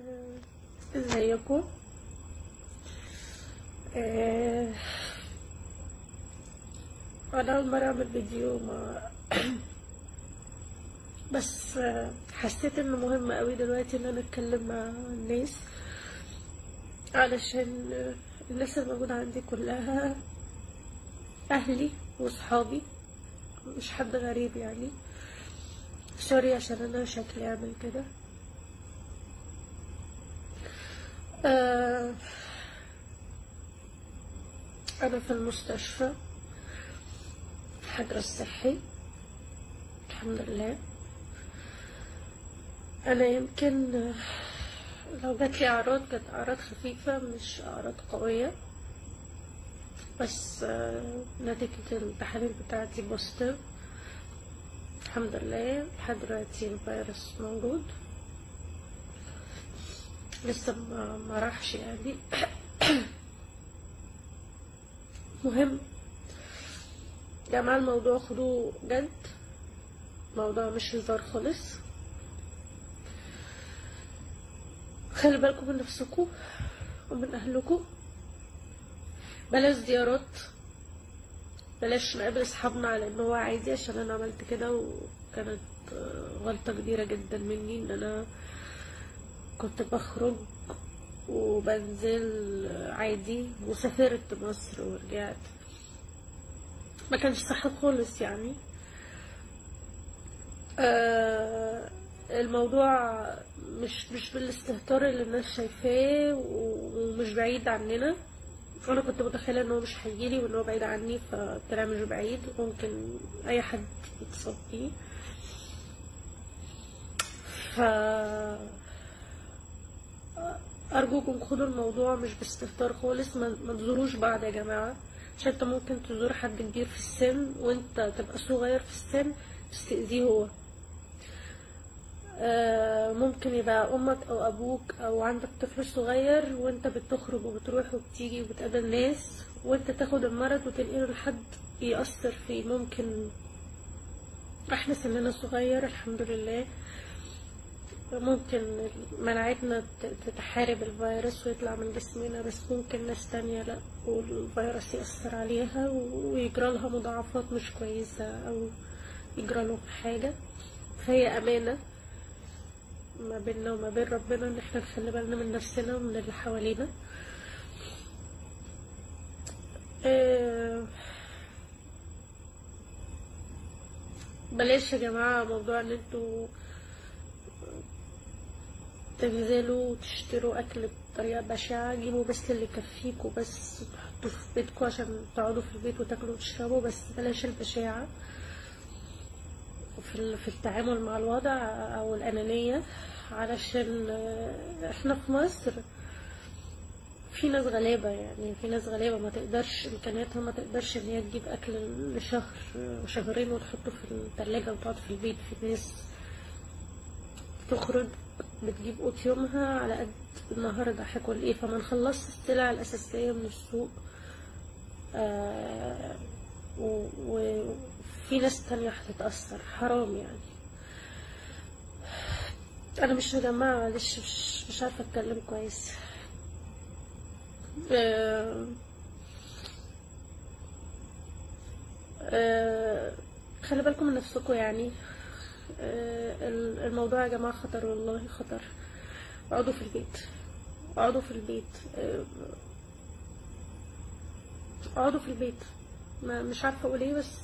آه، ازيكم آه، انا اول مره اعمل فيديو ما بس آه، حسيت انه مهم قوي دلوقتي ان انا اتكلم مع الناس علشان آه، الناس الموجوده عندي كلها اهلي وصحابي مش حد غريب يعني سوري عشان انا شكلي عامل كده آه، انا في المستشفى الحجر الصحي الحمد لله انا يمكن آه، لو جاتلي اعراض كانت اعراض خفيفة مش اعراض قوية بس آه، نتيجة التحاليل بتاعتي بوزيتيف الحمد لله لحد دلوقتي الفيروس موجود لسه ما ما راحش يعني مهم يا جماعة الموضوع خدوه جد موضوع مش هزار خالص خلي بالكم من نفسكم ومن اهلكم بلاش زيارات بلاش نقابل اصحابنا على ان هو عادي عشان انا عملت كده وكانت آه، غلطة كبيرة جدا مني ان انا كنت بخرج وبنزل عادي وسافرت مصر ورجعت ما كانش صح خالص يعني آه الموضوع مش مش بالاستهتار اللي الناس شايفاه ومش بعيد عننا انا كنت متخيله ان هو مش هيجيلي وان هو بعيد عني فطلع مش بعيد ممكن اي حد يتصاب بيه ف ارجوكم خدوا الموضوع مش باستهتار خالص ما ما تزوروش بعض يا جماعه عشان انت ممكن تزور حد كبير في السن وانت تبقى صغير في السن بس تأذيه هو آه، ممكن يبقى امك او ابوك او عندك طفل صغير وانت بتخرج وبتروح وبتيجي وبتقابل ناس وانت تاخد المرض وتنقله لحد يأثر فيه ممكن احنا سننا صغير الحمد لله ممكن مناعتنا ت- تتحارب الفيروس ويطلع من جسمنا بس ممكن ناس تانية لا والفيروس يأثر عليها ويجرى لها مضاعفات مش كويسة أو يجرى لهم حاجة فهي أمانة ما بيننا وما بين ربنا ان احنا نخلي بالنا من نفسنا ومن اللي حوالينا آه، بلاش يا جماعة موضوع ان انتوا تنزلوا وتشتروا اكل بطريقة بشعة جيبوا بس اللي يكفيكوا بس تحطوا في بيتكوا عشان تقعدوا في البيت وتاكلوا وتشربوا بس بلاش البشاعة في ال- في التعامل مع الوضع او الانانيه علشان آه، احنا في مصر في ناس غلابه يعني في ناس غلابه ما تقدرش امكانياتها ما تقدرش ان هي تجيب اكل لشهر وشهرين وتحطه في الثلاجه وتقعد في البيت في ناس تخرج بتجيب قوت يومها على قد النهارده هاكل ايه فما نخلصش السلع الاساسيه من السوق آه، و- وفي ناس تانية هتتأثر حرام يعني أنا مش مجمعة معلش مش, مش عارفة أتكلم كويس آه، آه، خلي بالكم من نفسكم يعني آه، ال- الموضوع يا جماعة خطر والله خطر اقعدوا في البيت اقعدوا في البيت آه، اقعدوا في البيت ما مش عارفة اقول ايه بس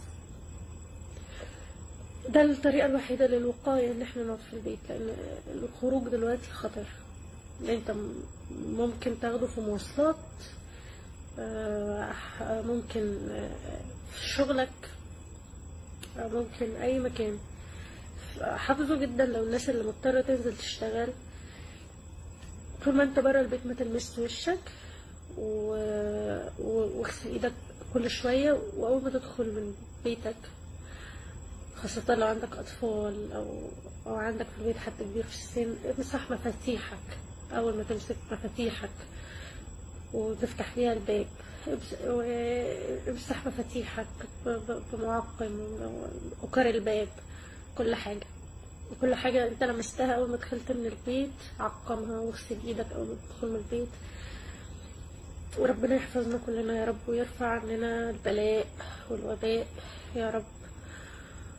ده الطريقة الوحيدة للوقاية ان احنا نقعد في البيت لان الخروج دلوقتي خطر ان انت م- ممكن تاخده في مواصلات آه، ممكن آه، في شغلك آه، ممكن اي مكان حافظوا جدا لو الناس اللي مضطرة تنزل تشتغل طول ما انت برا البيت ما تلمس وشك و... و- واغسل ايدك كل شوية واول ما تدخل من بيتك خاصة لو عندك أطفال أو أو عندك في البيت حد كبير في السن امسح مفاتيحك أول ما تمسك مفاتيحك وتفتح بيها الباب امس- و- امسح مفاتيحك ب- ب- بمعقم وكر الباب كل حاجة وكل حاجة انت لمستها اول ما دخلت من البيت عقمها واغسل ايدك اول ما تدخل من البيت وربنا يحفظنا كلنا يا رب ويرفع عننا البلاء والوباء يا رب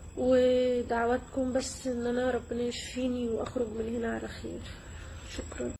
ودعواتكم بس ان انا ربنا يشفيني واخرج من هنا على خير شكرا